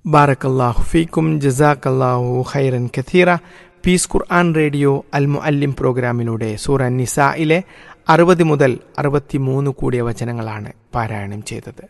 ബാറക്കല്ലാഹു ഫീക്കും ജസാക്കല്ലാഹു ഖൈറൻ കഥീറ പീസ് ഖുർആൻ റേഡിയോ അൽ മുഅല്ലിം പ്രോഗ്രാമിലൂടെ സൂറ നിസായിലെ അറുപത് മുതൽ അറുപത്തിമൂന്ന് കൂടിയ വചനങ്ങളാണ് പാരായണം ചെയ്തത്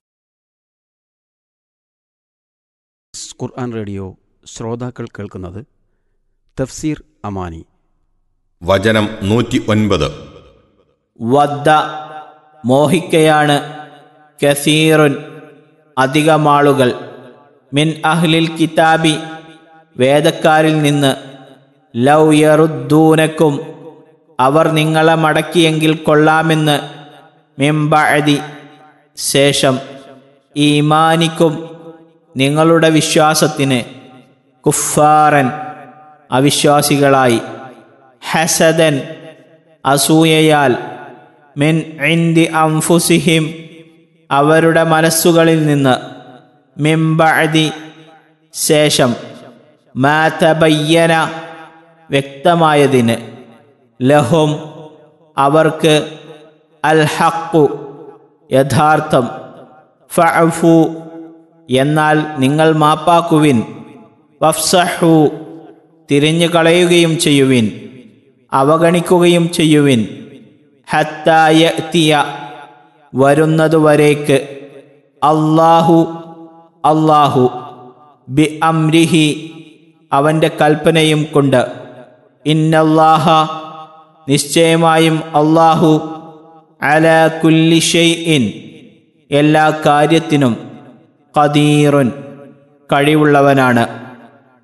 ഖുർആൻ റേഡിയോ ശ്രോതാക്കൾ കേൾക്കുന്നത് തഫ്സീർ അമാനി വചനം നൂറ്റി ഒൻപത് വദ്ദ മോഹിക്കയാണ് കസീറുൻ അധികമാളുകൾ മിൻ അഹ്ലിൽ കിതാബി വേദക്കാരിൽ നിന്ന് ലൗ യറുദ്ദൂനക്കും അവർ നിങ്ങളെ മടക്കിയെങ്കിൽ കൊള്ളാമെന്ന് മിംബഅതി ശേഷം ഈമാനിക്കും നിങ്ങളുടെ വിശ്വാസത്തിന് കുഫാറൻ അവിശ്വാസികളായി ഹസദൻ അസൂയയാൽ മിൻ ഇന്ദി അംഫുസിഹിം അവരുടെ മനസ്സുകളിൽ നിന്ന് മിംബഅതി ശേഷം മാതബയ്യന വ്യക്തമായതിന് ലഹും അവർക്ക് അൽ ഹക്കു യഥാർത്ഥം ഫഅഫു എന്നാൽ നിങ്ങൾ മാപ്പാക്കുവിൻ വഫ്സഹു തിരിഞ്ഞു കളയുകയും ചെയ്യുവിൻ അവഗണിക്കുകയും ചെയ്യുവിൻ ഹത്തായത്തിയ വരുന്നതുവരേക്ക് അള്ളാഹു അള്ളാഹു ബി അംരിഹി അവൻ്റെ കൽപ്പനയും കൊണ്ട് ഇന്നല്ലാഹ നിശ്ചയമായും അള്ളാഹു അല കുല്ലി ഷെയ്ഇൻ എല്ലാ കാര്യത്തിനും ഖദീറുൻ കഴിവുള്ളവനാണ്